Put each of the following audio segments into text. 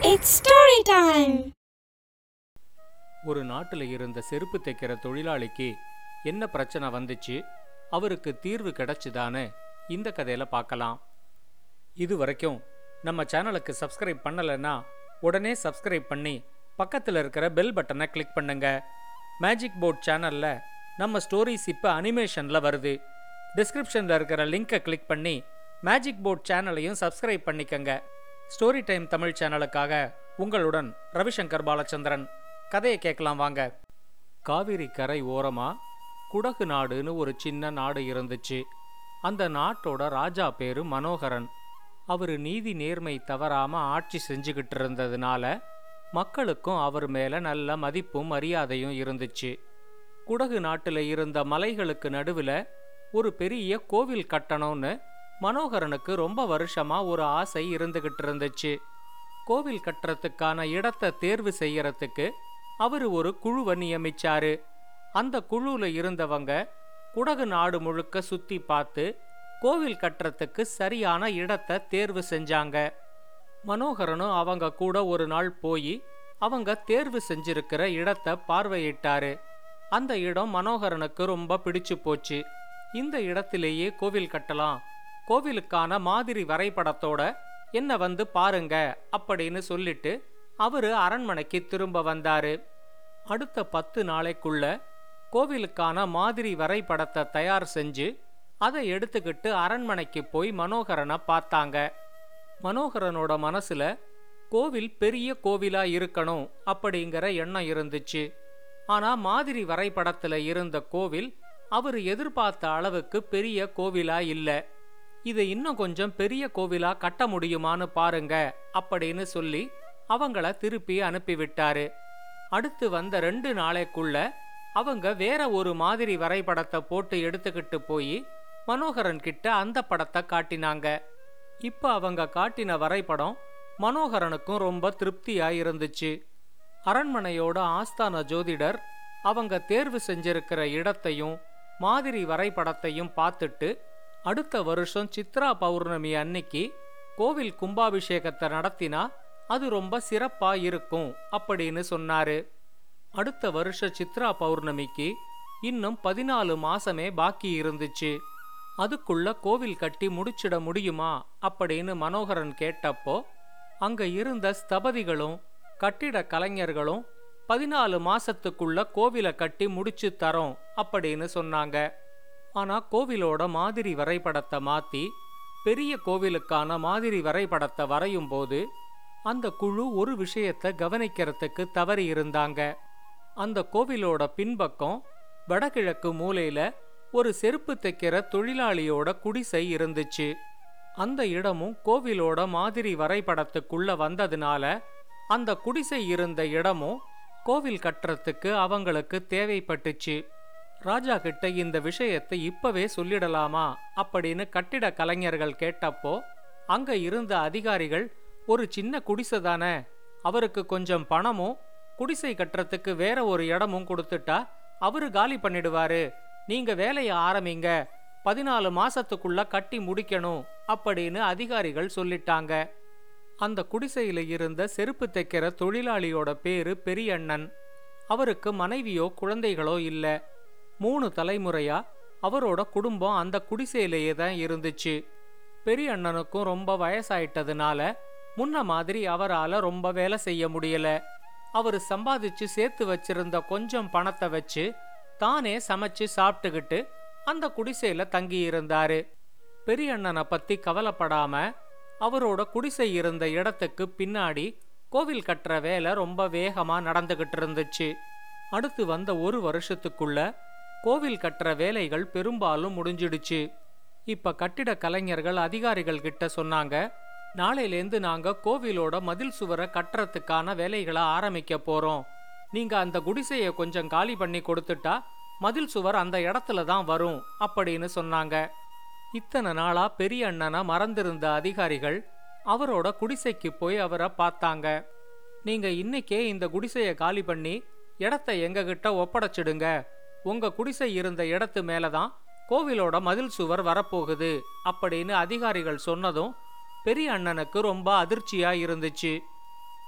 It's story time. ஒரு நாட்டில் இருந்த செருப்பு தைக்கிற தொழிலாளிக்கு என்ன பிரச்சனை வந்துச்சு அவருக்கு தீர்வு கிடைச்சுதான்னு இந்த கதையில பார்க்கலாம் இது வரைக்கும் நம்ம சேனலுக்கு சப்ஸ்கிரைப் பண்ணலைன்னா உடனே சப்ஸ்கிரைப் பண்ணி பக்கத்தில் இருக்கிற பெல் பட்டனை கிளிக் பண்ணுங்க மேஜிக் போர்ட் சேனல்ல நம்ம ஸ்டோரிஸ் இப்போ அனிமேஷனில் வருது டிஸ்கிரிப்ஷனில் இருக்கிற லிங்கை கிளிக் பண்ணி மேஜிக் போர்ட் சேனலையும் சப்ஸ்கிரைப் பண்ணிக்கங்க ஸ்டோரி டைம் தமிழ் சேனலுக்காக உங்களுடன் ரவிசங்கர் பாலச்சந்திரன் கதையை கேட்கலாம் வாங்க காவிரி கரை ஓரமா குடகு நாடுன்னு ஒரு சின்ன நாடு இருந்துச்சு அந்த நாட்டோட ராஜா பேரு மனோகரன் அவர் நீதி நேர்மை தவறாம ஆட்சி செஞ்சுக்கிட்டு இருந்ததுனால மக்களுக்கும் அவர் மேல நல்ல மதிப்பும் மரியாதையும் இருந்துச்சு குடகு நாட்டுல இருந்த மலைகளுக்கு நடுவுல ஒரு பெரிய கோவில் கட்டணும்னு மனோகரனுக்கு ரொம்ப வருஷமா ஒரு ஆசை இருந்துகிட்டு இருந்துச்சு கோவில் கட்டுறதுக்கான இடத்தை தேர்வு செய்யறதுக்கு அவர் ஒரு குழுவை நியமிச்சாரு அந்த குழுல இருந்தவங்க குடகு நாடு முழுக்க சுத்தி பார்த்து கோவில் கட்டுறதுக்கு சரியான இடத்தை தேர்வு செஞ்சாங்க மனோகரனும் அவங்க கூட ஒரு நாள் போய் அவங்க தேர்வு செஞ்சிருக்கிற இடத்தை பார்வையிட்டாரு அந்த இடம் மனோகரனுக்கு ரொம்ப பிடிச்சு போச்சு இந்த இடத்திலேயே கோவில் கட்டலாம் கோவிலுக்கான மாதிரி வரைபடத்தோட என்ன வந்து பாருங்க அப்படின்னு சொல்லிட்டு அவரு அரண்மனைக்கு திரும்ப வந்தாரு அடுத்த பத்து நாளைக்குள்ள கோவிலுக்கான மாதிரி வரைபடத்தை தயார் செஞ்சு அதை எடுத்துக்கிட்டு அரண்மனைக்கு போய் மனோகரனை பார்த்தாங்க மனோகரனோட மனசுல கோவில் பெரிய கோவிலா இருக்கணும் அப்படிங்கிற எண்ணம் இருந்துச்சு ஆனா மாதிரி வரைபடத்துல இருந்த கோவில் அவர் எதிர்பார்த்த அளவுக்கு பெரிய கோவிலா இல்ல இதை இன்னும் கொஞ்சம் பெரிய கோவிலா கட்ட முடியுமான்னு பாருங்க அப்படின்னு சொல்லி அவங்கள திருப்பி அனுப்பிவிட்டாரு அடுத்து வந்த ரெண்டு நாளைக்குள்ள அவங்க வேற ஒரு மாதிரி வரைபடத்தை போட்டு எடுத்துக்கிட்டு போய் மனோகரன் கிட்ட அந்த படத்தை காட்டினாங்க இப்ப அவங்க காட்டின வரைபடம் மனோகரனுக்கும் ரொம்ப திருப்தியா இருந்துச்சு அரண்மனையோட ஆஸ்தான ஜோதிடர் அவங்க தேர்வு செஞ்சிருக்கிற இடத்தையும் மாதிரி வரைபடத்தையும் பார்த்துட்டு அடுத்த வருஷம் சித்ரா பௌர்ணமி அன்னைக்கு கோவில் கும்பாபிஷேகத்தை நடத்தினா அது ரொம்ப சிறப்பா இருக்கும் அப்படின்னு சொன்னாரு அடுத்த வருஷ சித்ரா பௌர்ணமிக்கு இன்னும் பதினாலு மாசமே பாக்கி இருந்துச்சு அதுக்குள்ள கோவில் கட்டி முடிச்சிட முடியுமா அப்படின்னு மனோகரன் கேட்டப்போ அங்க இருந்த ஸ்தபதிகளும் கட்டிட கலைஞர்களும் பதினாலு மாசத்துக்குள்ள கோவிலை கட்டி முடிச்சு தரோம் அப்படின்னு சொன்னாங்க ஆனா கோவிலோட மாதிரி வரைபடத்தை மாத்தி பெரிய கோவிலுக்கான மாதிரி வரைபடத்தை வரையும் போது அந்த குழு ஒரு விஷயத்தை கவனிக்கிறதுக்கு தவறி இருந்தாங்க அந்த கோவிலோட பின்பக்கம் வடகிழக்கு மூலையில ஒரு செருப்பு தைக்கிற தொழிலாளியோட குடிசை இருந்துச்சு அந்த இடமும் கோவிலோட மாதிரி வரைபடத்துக்குள்ள வந்ததுனால அந்த குடிசை இருந்த இடமும் கோவில் கட்டுறதுக்கு அவங்களுக்கு தேவைப்பட்டுச்சு ராஜா கிட்ட இந்த விஷயத்தை இப்பவே சொல்லிடலாமா அப்படின்னு கட்டிட கலைஞர்கள் கேட்டப்போ அங்க இருந்த அதிகாரிகள் ஒரு சின்ன குடிசை தானே அவருக்கு கொஞ்சம் பணமும் குடிசை கட்டுறதுக்கு வேற ஒரு இடமும் கொடுத்துட்டா அவரு காலி பண்ணிடுவாரு நீங்க வேலைய ஆரம்பிங்க பதினாலு மாசத்துக்குள்ள கட்டி முடிக்கணும் அப்படின்னு அதிகாரிகள் சொல்லிட்டாங்க அந்த குடிசையில இருந்த செருப்பு தைக்கிற தொழிலாளியோட பேரு பெரியண்ணன் அவருக்கு மனைவியோ குழந்தைகளோ இல்ல மூணு தலைமுறையா அவரோட குடும்பம் அந்த குடிசையிலேயே தான் இருந்துச்சு பெரிய அண்ணனுக்கும் ரொம்ப வயசாயிட்டதுனால முன்ன மாதிரி அவரால ரொம்ப வேலை செய்ய முடியல அவர் சம்பாதிச்சு சேர்த்து வச்சிருந்த கொஞ்சம் பணத்தை வச்சு தானே சமைச்சு சாப்பிட்டுக்கிட்டு அந்த குடிசையில தங்கி இருந்தாரு பெரிய அண்ணனை பத்தி கவலைப்படாம அவரோட குடிசை இருந்த இடத்துக்கு பின்னாடி கோவில் கட்டுற வேலை ரொம்ப வேகமா நடந்துகிட்டு இருந்துச்சு அடுத்து வந்த ஒரு வருஷத்துக்குள்ள கோவில் கட்டுற வேலைகள் பெரும்பாலும் முடிஞ்சிடுச்சு இப்ப கட்டிட கலைஞர்கள் அதிகாரிகள் கிட்ட சொன்னாங்க நாளையிலேந்து நாங்க கோவிலோட மதில் சுவரை கட்டுறதுக்கான வேலைகளை ஆரம்பிக்க போறோம் நீங்க அந்த குடிசையை கொஞ்சம் காலி பண்ணி கொடுத்துட்டா மதில் சுவர் அந்த இடத்துல தான் வரும் அப்படின்னு சொன்னாங்க இத்தனை நாளா பெரிய அண்ணனை மறந்திருந்த அதிகாரிகள் அவரோட குடிசைக்கு போய் அவரை பார்த்தாங்க நீங்க இன்னைக்கே இந்த குடிசையை காலி பண்ணி இடத்த எங்ககிட்ட ஒப்படைச்சிடுங்க உங்க குடிசை இருந்த இடத்து மேலதான் கோவிலோட மதில் சுவர் வரப்போகுது அப்படின்னு அதிகாரிகள் சொன்னதும் பெரிய அண்ணனுக்கு ரொம்ப அதிர்ச்சியா இருந்துச்சு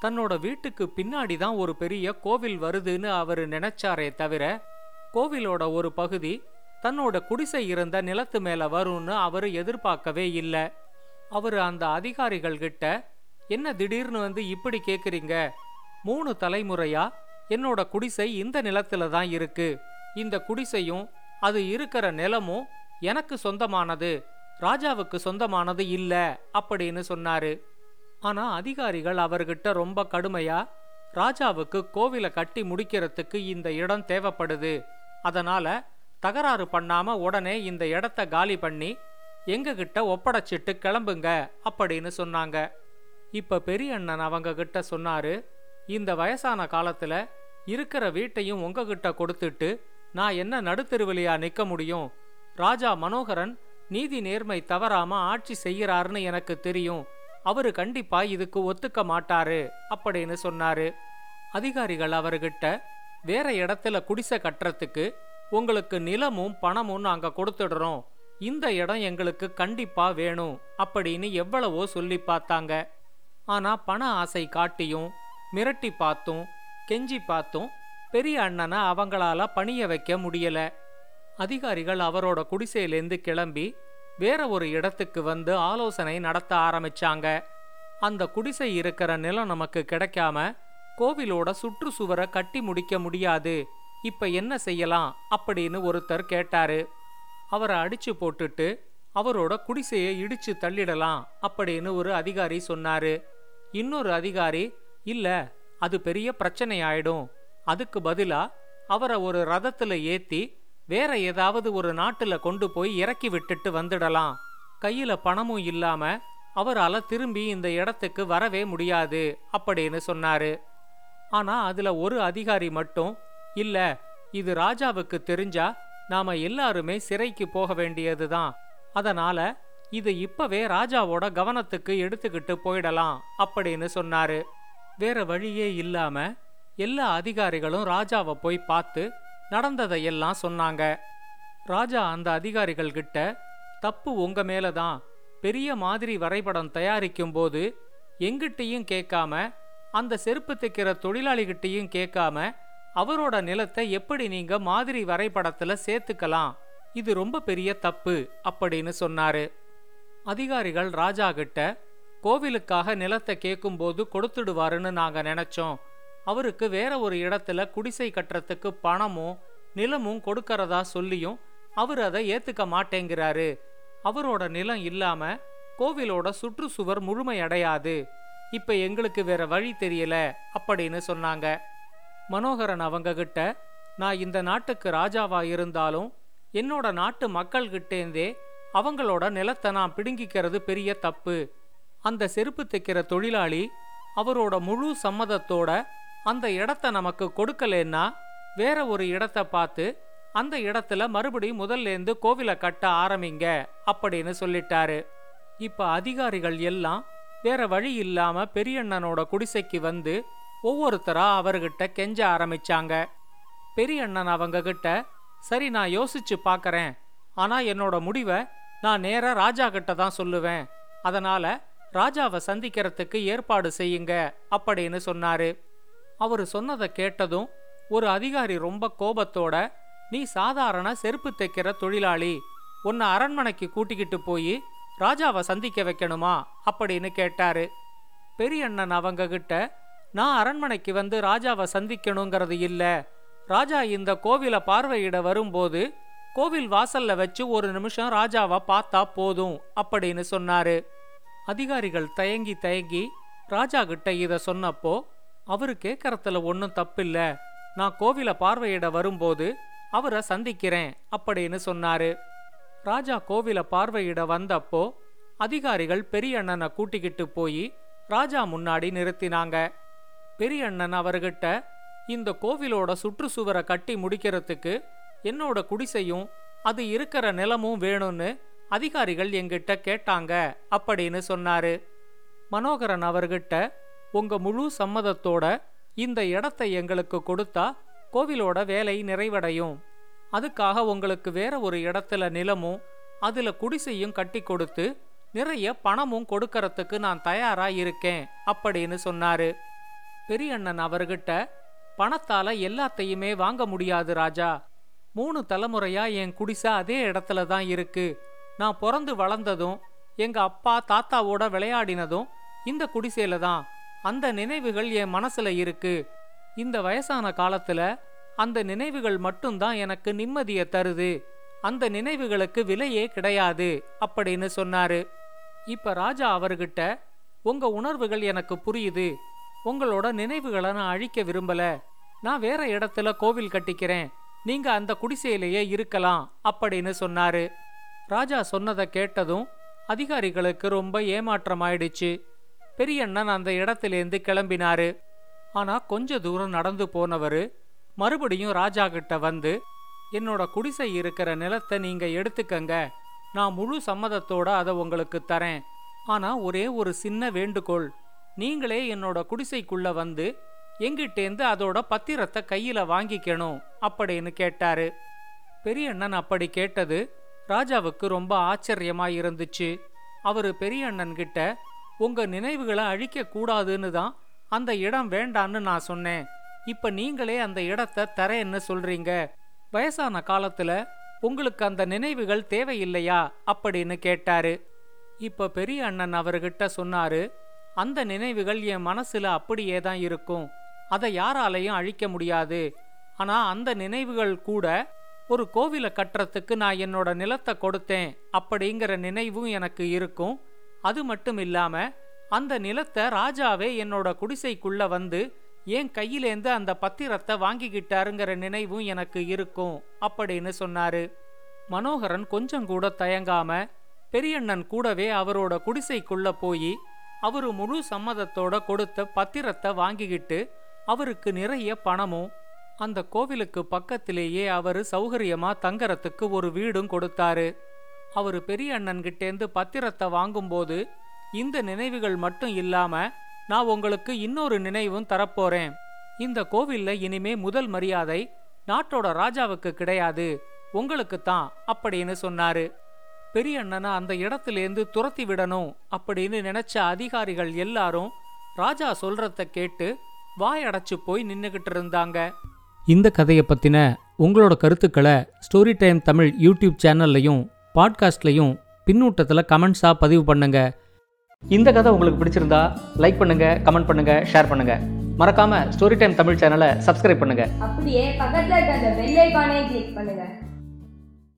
தன்னோட வீட்டுக்கு பின்னாடி தான் ஒரு பெரிய கோவில் வருதுன்னு அவர் நினைச்சாரே தவிர கோவிலோட ஒரு பகுதி தன்னோட குடிசை இருந்த நிலத்து மேல வரும்னு அவர் எதிர்பார்க்கவே இல்லை அவர் அந்த அதிகாரிகள் கிட்ட என்ன திடீர்னு வந்து இப்படி கேக்குறீங்க மூணு தலைமுறையா என்னோட குடிசை இந்த நிலத்துல தான் இருக்கு இந்த குடிசையும் அது இருக்கிற நிலமும் எனக்கு சொந்தமானது ராஜாவுக்கு சொந்தமானது இல்ல அப்படின்னு சொன்னாரு ஆனா அதிகாரிகள் அவர்கிட்ட ரொம்ப கடுமையா ராஜாவுக்கு கோவிலை கட்டி முடிக்கிறதுக்கு இந்த இடம் தேவைப்படுது அதனால தகராறு பண்ணாம உடனே இந்த இடத்த காலி பண்ணி எங்க கிட்ட ஒப்படைச்சிட்டு கிளம்புங்க அப்படின்னு சொன்னாங்க இப்ப பெரிய அண்ணன் அவங்க கிட்ட சொன்னாரு இந்த வயசான காலத்துல இருக்கிற வீட்டையும் உங்ககிட்ட கொடுத்துட்டு நான் என்ன நடுத்தெருவிலையா நிக்க முடியும் ராஜா மனோகரன் நீதி நேர்மை தவறாம ஆட்சி செய்யறாருன்னு எனக்கு தெரியும் அவரு கண்டிப்பா இதுக்கு ஒத்துக்க மாட்டாரு அப்படின்னு சொன்னாரு அதிகாரிகள் அவர்கிட்ட வேற இடத்துல குடிசை கட்டுறதுக்கு உங்களுக்கு நிலமும் பணமும் நாங்க கொடுத்துடுறோம் இந்த இடம் எங்களுக்கு கண்டிப்பா வேணும் அப்படின்னு எவ்வளவோ சொல்லி பார்த்தாங்க ஆனா பண ஆசை காட்டியும் மிரட்டி பார்த்தும் கெஞ்சி பார்த்தும் பெரிய அண்ணனை அவங்களால பணிய வைக்க முடியல அதிகாரிகள் அவரோட குடிசையிலேருந்து கிளம்பி வேற ஒரு இடத்துக்கு வந்து ஆலோசனை நடத்த ஆரம்பிச்சாங்க அந்த குடிசை இருக்கிற நிலம் நமக்கு கிடைக்காம கோவிலோட சுற்றுச்சுவரை கட்டி முடிக்க முடியாது இப்ப என்ன செய்யலாம் அப்படின்னு ஒருத்தர் கேட்டாரு அவரை அடிச்சு போட்டுட்டு அவரோட குடிசையை இடிச்சு தள்ளிடலாம் அப்படின்னு ஒரு அதிகாரி சொன்னாரு இன்னொரு அதிகாரி இல்ல அது பெரிய பிரச்சனை ஆயிடும் அதுக்கு பதிலா அவரை ஒரு ரதத்துல ஏத்தி வேற ஏதாவது ஒரு நாட்டுல கொண்டு போய் இறக்கி விட்டுட்டு வந்துடலாம் கையில பணமும் இல்லாம அவரால திரும்பி இந்த இடத்துக்கு வரவே முடியாது அப்படின்னு சொன்னாரு ஆனா அதுல ஒரு அதிகாரி மட்டும் இல்ல இது ராஜாவுக்கு தெரிஞ்சா நாம எல்லாருமே சிறைக்கு போக வேண்டியதுதான் அதனால இது இப்பவே ராஜாவோட கவனத்துக்கு எடுத்துக்கிட்டு போயிடலாம் அப்படின்னு சொன்னாரு வேற வழியே இல்லாம எல்லா அதிகாரிகளும் ராஜாவை போய் பார்த்து நடந்ததை எல்லாம் சொன்னாங்க ராஜா அந்த அதிகாரிகள் கிட்ட தப்பு உங்க மேலதான் பெரிய மாதிரி வரைபடம் தயாரிக்கும் போது எங்கிட்டையும் கேட்காம அந்த செருப்பு தைக்கிற தொழிலாளிகிட்டையும் கேட்காம அவரோட நிலத்தை எப்படி நீங்க மாதிரி வரைபடத்துல சேர்த்துக்கலாம் இது ரொம்ப பெரிய தப்பு அப்படின்னு சொன்னாரு அதிகாரிகள் ராஜா கிட்ட கோவிலுக்காக நிலத்தை கேட்கும்போது கொடுத்துடுவாருன்னு நாங்க நினைச்சோம் அவருக்கு வேற ஒரு இடத்துல குடிசை கட்டுறதுக்கு பணமும் நிலமும் கொடுக்கறதா சொல்லியும் அவர் அதை ஏத்துக்க மாட்டேங்கிறாரு அவரோட நிலம் இல்லாம கோவிலோட சுற்றுச்சுவர் முழுமையடையாது இப்ப எங்களுக்கு வேற வழி தெரியல அப்படின்னு சொன்னாங்க மனோகரன் அவங்க கிட்ட நான் இந்த நாட்டுக்கு ராஜாவா இருந்தாலும் என்னோட நாட்டு மக்கள்கிட்டேந்தே அவங்களோட நிலத்தை நான் பிடுங்கிக்கிறது பெரிய தப்பு அந்த செருப்பு தைக்கிற தொழிலாளி அவரோட முழு சம்மதத்தோட அந்த இடத்த நமக்கு கொடுக்கலன்னா வேற ஒரு இடத்த பார்த்து அந்த இடத்துல மறுபடியும் முதல்லேருந்து கோவிலை கட்ட ஆரம்பிங்க அப்படின்னு சொல்லிட்டாரு இப்ப அதிகாரிகள் எல்லாம் வேற வழி இல்லாம பெரியண்ணனோட குடிசைக்கு வந்து ஒவ்வொருத்தரா அவர்கிட்ட கெஞ்ச ஆரம்பிச்சாங்க பெரியண்ணன் அவங்க கிட்ட சரி நான் யோசிச்சு பார்க்கறேன் ஆனா என்னோட முடிவை நான் நேரா ராஜா கிட்ட தான் சொல்லுவேன் அதனால ராஜாவை சந்திக்கிறதுக்கு ஏற்பாடு செய்யுங்க அப்படின்னு சொன்னாரு அவர் சொன்னதை கேட்டதும் ஒரு அதிகாரி ரொம்ப கோபத்தோட நீ சாதாரண செருப்பு தைக்கிற தொழிலாளி உன்னை அரண்மனைக்கு கூட்டிக்கிட்டு போய் ராஜாவை சந்திக்க வைக்கணுமா அப்படின்னு கேட்டாரு பெரியண்ணன் அவங்க கிட்ட நான் அரண்மனைக்கு வந்து ராஜாவை சந்திக்கணுங்கிறது இல்ல ராஜா இந்த கோவிலை பார்வையிட வரும்போது கோவில் வாசல்ல வச்சு ஒரு நிமிஷம் ராஜாவை பார்த்தா போதும் அப்படின்னு சொன்னாரு அதிகாரிகள் தயங்கி தயங்கி ராஜா கிட்ட இத சொன்னப்போ அவரு கேக்கறதுல ஒன்றும் தப்பில்ல நான் கோவிலை பார்வையிட வரும்போது அவரை சந்திக்கிறேன் அப்படின்னு சொன்னாரு ராஜா கோவிலை பார்வையிட வந்தப்போ அதிகாரிகள் பெரியண்ணனை கூட்டிக்கிட்டு போய் ராஜா முன்னாடி நிறுத்தினாங்க பெரியண்ணன் அவர்கிட்ட இந்த கோவிலோட சுற்றுச்சுவரை கட்டி முடிக்கிறதுக்கு என்னோட குடிசையும் அது இருக்கிற நிலமும் வேணும்னு அதிகாரிகள் எங்கிட்ட கேட்டாங்க அப்படின்னு சொன்னாரு மனோகரன் அவர்கிட்ட உங்க முழு சம்மதத்தோட இந்த இடத்தை எங்களுக்கு கொடுத்தா கோவிலோட வேலை நிறைவடையும் அதுக்காக உங்களுக்கு வேற ஒரு இடத்துல நிலமும் அதுல குடிசையும் கட்டி கொடுத்து நிறைய பணமும் கொடுக்கறதுக்கு நான் தயாரா இருக்கேன் அப்படின்னு சொன்னாரு பெரிய அண்ணன் அவர்கிட்ட பணத்தால எல்லாத்தையுமே வாங்க முடியாது ராஜா மூணு தலைமுறையா என் குடிசை அதே இடத்துல தான் இருக்கு நான் பிறந்து வளர்ந்ததும் எங்க அப்பா தாத்தாவோட விளையாடினதும் இந்த குடிசையில தான் அந்த நினைவுகள் என் மனசுல இருக்கு இந்த வயசான காலத்துல அந்த நினைவுகள் மட்டும்தான் எனக்கு நிம்மதியை தருது அந்த நினைவுகளுக்கு விலையே கிடையாது அப்படின்னு சொன்னாரு இப்ப ராஜா அவர்கிட்ட உங்க உணர்வுகள் எனக்கு புரியுது உங்களோட நினைவுகளை நான் அழிக்க விரும்பல நான் வேற இடத்துல கோவில் கட்டிக்கிறேன் நீங்க அந்த குடிசையிலேயே இருக்கலாம் அப்படின்னு சொன்னாரு ராஜா சொன்னதை கேட்டதும் அதிகாரிகளுக்கு ரொம்ப ஏமாற்றமாயிடுச்சு பெரியண்ணன் அந்த இடத்திலேருந்து கிளம்பினாரு ஆனா கொஞ்ச தூரம் நடந்து போனவரு மறுபடியும் ராஜா கிட்ட வந்து என்னோட குடிசை இருக்கிற நிலத்தை நீங்க எடுத்துக்கங்க நான் முழு சம்மதத்தோட அதை உங்களுக்கு தரேன் ஆனா ஒரே ஒரு சின்ன வேண்டுகோள் நீங்களே என்னோட குடிசைக்குள்ள வந்து எங்கிட்டேந்து அதோட பத்திரத்தை கையில வாங்கிக்கணும் அப்படின்னு கேட்டாரு பெரியண்ணன் அப்படி கேட்டது ராஜாவுக்கு ரொம்ப ஆச்சரியமா இருந்துச்சு அவரு பெரியண்ணன் கிட்ட உங்க நினைவுகளை அழிக்க கூடாதுன்னு தான் அந்த இடம் வேண்டான்னு நான் சொன்னேன் இப்ப நீங்களே அந்த இடத்த தரேன்னு சொல்றீங்க வயசான காலத்துல உங்களுக்கு அந்த நினைவுகள் தேவையில்லையா அப்படின்னு கேட்டாரு இப்ப பெரிய அண்ணன் அவர்கிட்ட சொன்னாரு அந்த நினைவுகள் என் மனசுல அப்படியே தான் இருக்கும் அதை யாராலையும் அழிக்க முடியாது ஆனா அந்த நினைவுகள் கூட ஒரு கோவிலை கட்டுறதுக்கு நான் என்னோட நிலத்தை கொடுத்தேன் அப்படிங்கிற நினைவும் எனக்கு இருக்கும் அது மட்டும் இல்லாம அந்த நிலத்தை ராஜாவே என்னோட குடிசைக்குள்ள வந்து என் கையிலேந்து அந்த பத்திரத்தை வாங்கிக்கிட்டாருங்கிற நினைவும் எனக்கு இருக்கும் அப்படின்னு சொன்னாரு மனோகரன் கொஞ்சம் கூட தயங்காம பெரியண்ணன் கூடவே அவரோட குடிசைக்குள்ள போய் அவரு முழு சம்மதத்தோட கொடுத்த பத்திரத்தை வாங்கிக்கிட்டு அவருக்கு நிறைய பணமும் அந்த கோவிலுக்கு பக்கத்திலேயே அவரு சௌகரியமா தங்கறதுக்கு ஒரு வீடும் கொடுத்தாரு அவரு பெரிய அண்ணன்கிட்டேந்து பத்திரத்தை வாங்கும்போது இந்த நினைவுகள் மட்டும் இல்லாம நான் உங்களுக்கு இன்னொரு நினைவும் தரப்போறேன் இந்த கோவில்ல இனிமே முதல் மரியாதை நாட்டோட ராஜாவுக்கு கிடையாது உங்களுக்கு தான் அப்படின்னு சொன்னாரு பெரிய அண்ணனை அந்த இடத்திலேந்து துரத்தி விடணும் அப்படின்னு நினைச்ச அதிகாரிகள் எல்லாரும் ராஜா சொல்றத கேட்டு வாயடைச்சு போய் நின்னுகிட்டு இருந்தாங்க இந்த கதையை பத்தின உங்களோட கருத்துக்களை ஸ்டோரி டைம் தமிழ் யூடியூப் சேனல்லையும் பாட்காஸ்ட்லையும் பின்னூட்டத்தில் கமெண்ட்ஸாக பதிவு பண்ணுங்க இந்த கதை உங்களுக்கு பிடிச்சிருந்தா லைக் பண்ணுங்க கமெண்ட் பண்ணுங்க ஷேர் பண்ணுங்க மறக்காம ஸ்டோரி டைம் தமிழ் சேனலை சப்ஸ்கிரைப் பண்ணுங்க அப்படியே பக்கத்துல இருக்க அந்த பெல் ஐகானையும் கிளிக் பண்ணுங்க